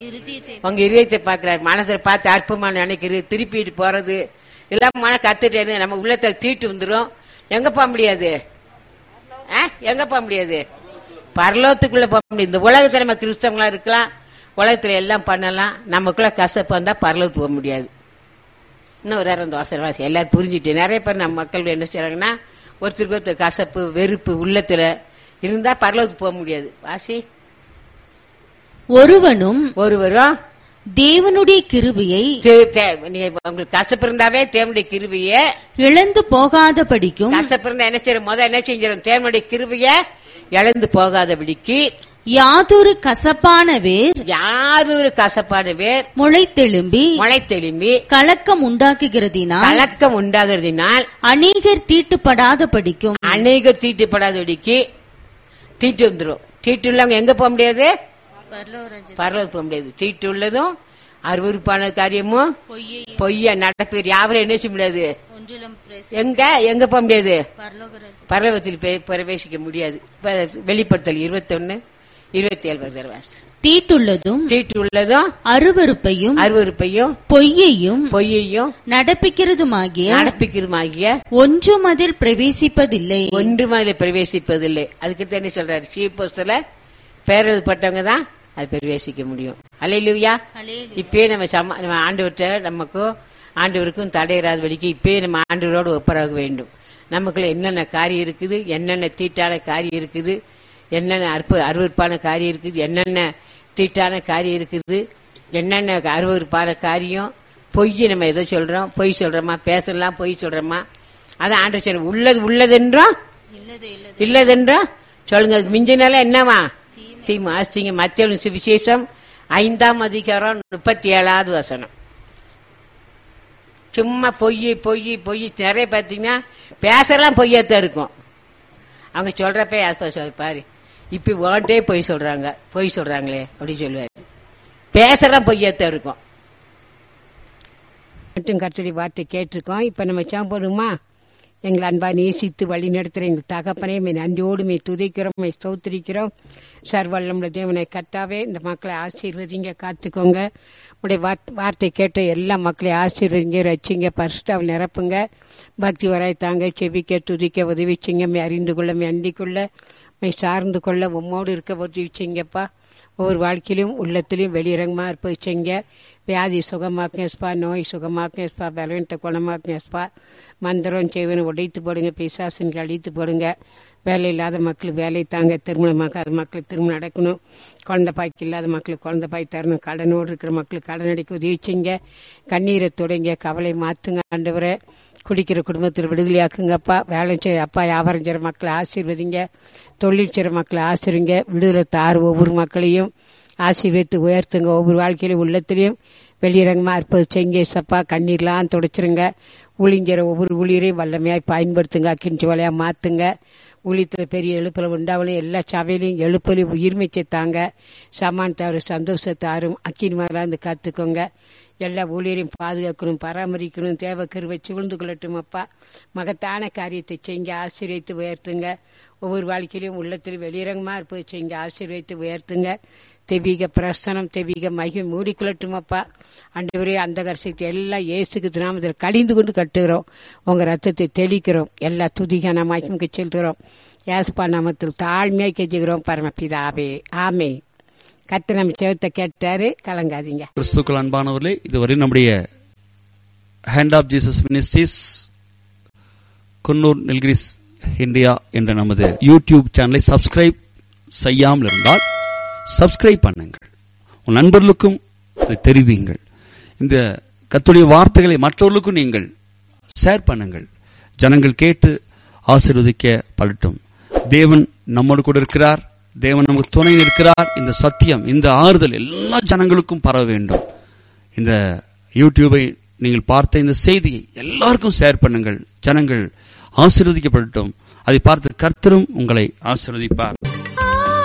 இருதயத்தை உங்க இதயத்தை பார்க்கிறார் மனசை பார்த்து அற்புதமா நினைக்கிறது திருப்பிட்டு போறது எல்லாம் மன கத்துட்டேன்னு நம்ம உள்ளத்தை தீட்டு வந்துரும் எங்க போக முடியாது ஆ? எங்க போக முடியாது பரலோகத்துக்குள்ள போக முடியாது இந்த உலகத்துல நம்ம கிறிஸ்தவங்களா இருக்கலாம் உலகத்துல எல்லாம் பண்ணலாம் நமக்குள்ள கசப்பு வந்தா பரலோகத்துக்கு போக முடியாது இன்னும் ஒரு நேரம் தோசை வாசி எல்லாரும் புரிஞ்சுட்டு நிறைய பேர் நம்ம மக்கள் என்ன செய்றாங்கன்னா ஒருத்தருக்கு ஒருத்தர் கசப்பு வெறுப்பு உள்ளத்துல இருந்தா பரலோகத்துக்கு போக முடியாது வாசி ஒருவனும் ஒருவரும் தேவனுடைய கிருபையை தே- தே- நீங்க உங்களுக்கு கசப்பு இருந்தாவே தேவனுடைய கிருபைய இழந்து போகாதபடிக்கும் கசப்பு இருந்தா என்ன செய்யறோம் முதல் என்ன செஞ்சிடும் தேவனுடைய கிருபைய இழந்து போகாதபடிக்கு யாதொரு கசப்பான வேர் யாதொரு கசப்பான வேர் முளைத்தெழும்பி மழை தெளிம்பி கலக்கம் உண்டாக்குகிறதினால் கலக்கம் உண்டாகிறதுனால் அநேகர் தீட்டுப்படாதபடிக்கும் அநேகர் தீட்டுப்படாதபடிக்கு தீட்டு வந்துரும் தீட்டு உள்ளவங்க எங்க போக முடியாது பரலோகம் போக முடியாது தீட்டு உள்ளதும் அருவருப்பான காரியமும் பொய்ய நடப்பேர் யாவரும் என்ன செய்ய முடியாது எங்க எங்க போக முடியாது பரலோகத்தில் போய் பிரவேசிக்க முடியாது இப்ப வெளிப்படுத்தல் இருபத்தொன்னு இருபத்தி ஏழு வருது தீட்டுள்ளதும் தீட்டு உள்ளதும் அருவருப்பையும் அருவருப்பையும் பொய்யையும் பொய்யையும் நடப்பிக்கிறதுமாகிய நடப்பிக்கிறதுமாகிய ஒன்றும் அதில் பிரவேசிப்பதில்லை ஒன்றும் அதில் பிரவேசிப்பதில்லை அதுக்கு என்ன சொல்றாரு சீப்போஸ்டல பேரப்பட்டவங்க தான் அது பிரவேசிக்க முடியும் அலையிலுயா இப்பயே நம்ம சம நம்ம ஆண்டவர்கிட்ட நமக்கும் ஆண்டவருக்கும் தடையிறாதபடிக்கு இப்பயே நம்ம ஆண்டவரோடு ஒப்பராக வேண்டும் நமக்குள்ள என்னென்ன காரியம் இருக்குது என்னென்ன தீட்டான காரியம் இருக்குது என்னென்ன அற்பு அருவருப்பான காரியம் இருக்குது என்னென்ன தீட்டான காரியம் இருக்குது என்னென்ன அருவருப்பான காரியம் பொய் நம்ம எதோ சொல்றோம் பொய் சொல்றோமா பேசலாம் பொய் சொல்றோமா அதான் ஆண்டு சொல்ற உள்ளது உள்ளதென்றோம் இல்லதென்றோம் சொல்லுங்க அதுக்கு மிஞ்சினால என்னவா தீமை ஆஸ்திங்க மத்திய சுவிசேஷம் ஐந்தாம் அதிகாரம் முப்பத்தி ஏழாவது வசனம் சும்மா பொய் பொய் பொய் நிறைய பார்த்தீங்கன்னா பேசலாம் பொய்யாத்தான் இருக்கும் அவங்க சொல்றப்ப ஆஸ்பா பாரு இப்ப வேண்டே பொய் சொல்றாங்க பொய் சொல்றாங்களே அப்படின்னு சொல்லுவாரு பேசலாம் பொய்யாத்தான் இருக்கும் மட்டும் கர்த்தருடைய வார்த்தை கேட்டிருக்கோம் இப்ப நம்ம சாப்பிடுமா எங்களை அன்பா நேசித்து வழி நடத்துகிற எங்கள் தகப்பனே மே நன்றியோடு மே துதைக்கிறோம் மே ஸ்தோத்திரிக்கிறோம் சர்வல்லமுள்ள தேவனை கத்தாவே இந்த மக்களை ஆசீர்வதிங்க காத்துக்கோங்க உடைய வார்த்- வார்த்தை கேட்ட எல்லா மக்களையும் ஆசீர்வதிங்க ரச்சிங்க பரிசுத்தாவில் நிரப்புங்க பக்தி வராய்த்தாங்க செபிக்க துதிக்க உதவி செய்யுங்க மே அறிந்து கொள்ள மே அண்டிக்கொள்ள மே சார்ந்து கொள்ள உம்மோடு இருக்க உதவி செய்யுங்கப்பா ஒவ்வொரு வாழ்க்கையிலும் உள்ளத்திலையும் வெளியிறங்கமா இருப்பீங்க வியாதி சுகமாக்கேஸ்பா நோய் சுகமாக்கேஸ்பா பலவீனத்தை குணமாக்கேஸ்பா மந்திரம் செய்வனை உடைத்து போடுங்க பிசாசன்கள் அழித்து போடுங்க வேலை இல்லாத மக்கள் வேலை தாங்க திருமணமாக்காத மக்கள் திருமணம் நடக்கணும் குழந்தை பாய்க்கு இல்லாத மக்களுக்கு குழந்தை பாய் தரணும் கடனோடு இருக்கிற மக்களுக்கு கடன் அடைக்க உதவி செய்யுங்க கண்ணீரை தொடங்க கவலை மாத்துங்க ஆண்டவரை குடிக்கிற குடும்பத்தில் விடுதலையாக்குங்கப்பா வேலை செய்ய அப்பா வியாபாரம் செய்கிற மக்களை ஆசீர்வதிங்க தொழில் செய்கிற மக்களை ஆசிரிங்க விடுதலை தார் ஒவ்வொரு மக்களையும் ஆசீர்வதித்து உயர்த்துங்க ஒவ்வொரு வாழ்க்கையிலும் உள்ளத்திலையும் வெளியிறங்கமா இருப்பது செய்ங்க சப்பா கண்ணீர்லாம் துடைச்சிருங்க ஊழிங்கிற ஒவ்வொரு ஊழியரையும் வல்லமையாய் பயன்படுத்துங்க அக்கின் வேலையா மாத்துங்க ஊழியத்தில் பெரிய எழுப்புல உண்டாவலையும் எல்லா சபையிலையும் எழுப்பலையும் உயிர்மைச்சை தாங்க சமானத்தாரு சந்தோஷத்தாரும் அக்கின் மேலாம் இருந்து கத்துக்கோங்க எல்லா ஊழியரையும் பாதுகாக்கணும் பராமரிக்கணும் தேவை கருவை சூழ்ந்து கொள்ளட்டும் அப்பா மகத்தான காரியத்தை செய்யுங்க ஆசீர்வதித்து உயர்த்துங்க ஒவ்வொரு வாழ்க்கையிலும் உள்ளத்தில் வெளியிறங்கமா இருப்பது செய்யுங்க ஆசீர்வதித்து உயர்த்துங்க தெபீக பிரசனம் தெபீக மகிமை மூடிக்கொள்ளட்டும் அப்பா அன்றுவரே அந்த கரிசத்தை எல்லாம் இயேசுக்கு நாமத்தில் கடிந்து கொண்டு கட்டுகிறோம் உங்க ரத்தத்தை தெளிக்கிறோம் எல்லா துதிகான மகிமுக்கு செல்கிறோம் யாஸ்பா நாமத்தில் தாழ்மையாக கெஞ்சுகிறோம் பரமபிதாவே ஆமே கத்து நம்ம செவத்தை கேட்டாரு கலங்காதீங்க கிறிஸ்துக்கள் அன்பானவர்களே இதுவரை நம்முடைய hand of Jesus ministries Coonoor Nilgiris India என்ற நமது யூடியூப் சேனலை சப்ஸ்கிரைப் செய்யாமல் இருந்தால் சப்ஸ்கிரைப் பண்ணுங்கள் உன் நண்பர்களுக்கும் இதை தெரிவியுங்கள் இந்த கத்துடைய வார்த்தைகளை மற்றவர்களுக்கும் நீங்கள் ஷேர் பண்ணுங்கள் ஜனங்கள் கேட்டு ஆசீர்வதிக்க படட்டும் தேவன் நம்மோடு கூட இருக்கிறார் தேவன் நமக்கு துணை நிற்கிறார் இந்த சத்தியம் இந்த ஆறுதல் எல்லா ஜனங்களுக்கும் பரவ வேண்டும் இந்த யூடியூபை நீங்கள் பார்த்த இந்த செய்தியை எல்லாருக்கும் ஷேர் பண்ணுங்கள் ஜனங்கள் ஆசீர்வதிக்கப்படட்டும் அதை பார்த்து கர்த்தரும் உங்களை ஆசீர்வதிப்பார்